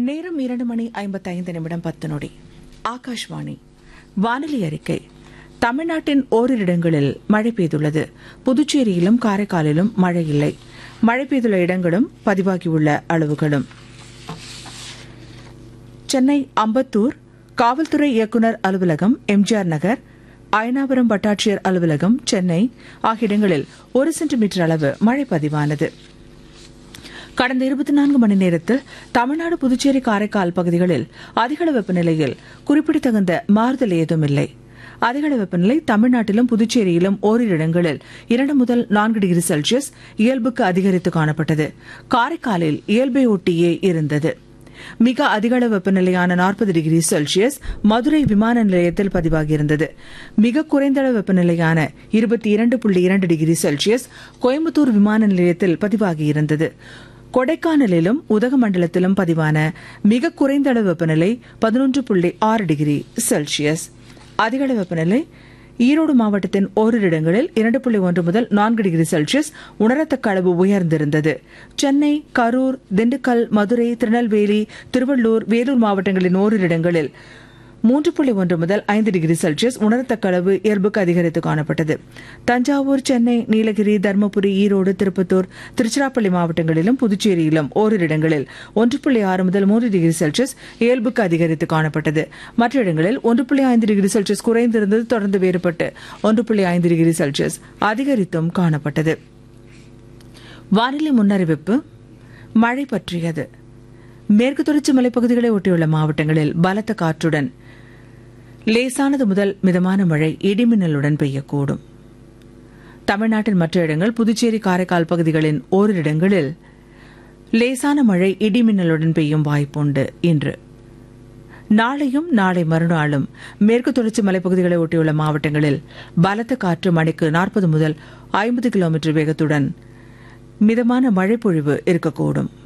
நேரம் இரண்டு மணி ஐம்பத்தைந்து நிமிடம் பத்து நொடி ஆகாஷ்வாணி வானிலை அறிக்கை தமிழ்நாட்டின் ஓரிரு இடங்களில் மழை பெய்துள்ளது புதுச்சேரியிலும் காரைக்காலிலும் மழை இல்லை மழை பெய்துள்ள இடங்களும் பதிவாகியுள்ள அளவுகளும் சென்னை அம்பத்தூர் காவல்துறை இயக்குநர் அலுவலகம் எம்ஜிஆர் நகர் அயனாபுரம் வட்டாட்சியர் அலுவலகம் சென்னை ஆகிய இடங்களில் ஒரு சென்டிமீட்டர் அளவு மழை பதிவானது கடந்த இருபத்தி நான்கு மணி நேரத்தில் தமிழ்நாடு புதுச்சேரி காரைக்கால் பகுதிகளில் அதிகள வெப்பநிலையில் குறிப்பிடத்தகுந்த மாறுதல் ஏதும் இல்லை அதிகள வெப்பநிலை தமிழ்நாட்டிலும் புதுச்சேரியிலும் ஓரிரு இடங்களில் இரண்டு முதல் நான்கு டிகிரி செல்சியஸ் இயல்புக்கு அதிகரித்து காணப்பட்டது காரைக்காலில் இயல்பை ஒட்டியே இருந்தது மிக அதிகள வெப்பநிலையான நாற்பது டிகிரி செல்சியஸ் மதுரை விமான நிலையத்தில் பதிவாகியிருந்தது மிக குறைந்த அளவு வெப்பநிலையான இருபத்தி இரண்டு புள்ளி இரண்டு டிகிரி செல்சியஸ் கோயம்புத்தூர் விமான நிலையத்தில் பதிவாகியிருந்தது கொடைக்கானலிலும் உதகமண்டலத்திலும் பதிவான மிக குறைந்த அளவு வெப்பநிலை பதினொன்று புள்ளி ஆறு டிகிரி செல்சியஸ் அதிகளவு வெப்பநிலை ஈரோடு மாவட்டத்தின் ஓரிரு இடங்களில் இரண்டு புள்ளி ஒன்று முதல் நான்கு டிகிரி செல்சியஸ் உணரத்தக்க அளவு உயர்ந்திருந்தது சென்னை கரூர் திண்டுக்கல் மதுரை திருநெல்வேலி திருவள்ளூர் வேலூர் மாவட்டங்களின் ஓரிரு இடங்களில் மூன்று புள்ளி ஒன்று முதல் ஐந்து டிகிரி செல்சியஸ் உணரத்தக்க அளவு இயல்புக்கு அதிகரித்து காணப்பட்டது தஞ்சாவூர் சென்னை நீலகிரி தருமபுரி ஈரோடு திருப்பத்தூர் திருச்சிராப்பள்ளி மாவட்டங்களிலும் புதுச்சேரியிலும் ஓரிரு இடங்களில் ஒன்று புள்ளி ஆறு முதல் மூன்று டிகிரி செல்சியஸ் இயல்புக்கு அதிகரித்து காணப்பட்டது மற்ற இடங்களில் ஒன்று புள்ளி ஐந்து டிகிரி செல்சியஸ் குறைந்திருந்தது தொடர்ந்து வேறுபட்டு ஒன்று புள்ளி ஐந்து டிகிரி செல்சியஸ் அதிகரித்தும் காணப்பட்டது வானிலை முன்னறிவிப்பு மழை பற்றியது மேற்கு தொடர்ச்சி மலைப்பகுதிகளை ஒட்டியுள்ள மாவட்டங்களில் பலத்த காற்றுடன் லேசானது முதல் மிதமான மழை இடிமின்னலுடன் பெய்யக்கூடும் தமிழ்நாட்டின் மற்ற இடங்கள் புதுச்சேரி காரைக்கால் பகுதிகளின் ஓரிரு இடங்களில் லேசான மழை இடிமின்னலுடன் பெய்யும் வாய்ப்புண்டு இன்று நாளையும் நாளை மறுநாளும் மேற்கு தொடர்ச்சி மலைப்பகுதிகளை ஒட்டியுள்ள மாவட்டங்களில் பலத்த காற்று மணிக்கு நாற்பது முதல் ஐம்பது கிலோமீட்டர் வேகத்துடன் மிதமான மழை பொழிவு இருக்கக்கூடும்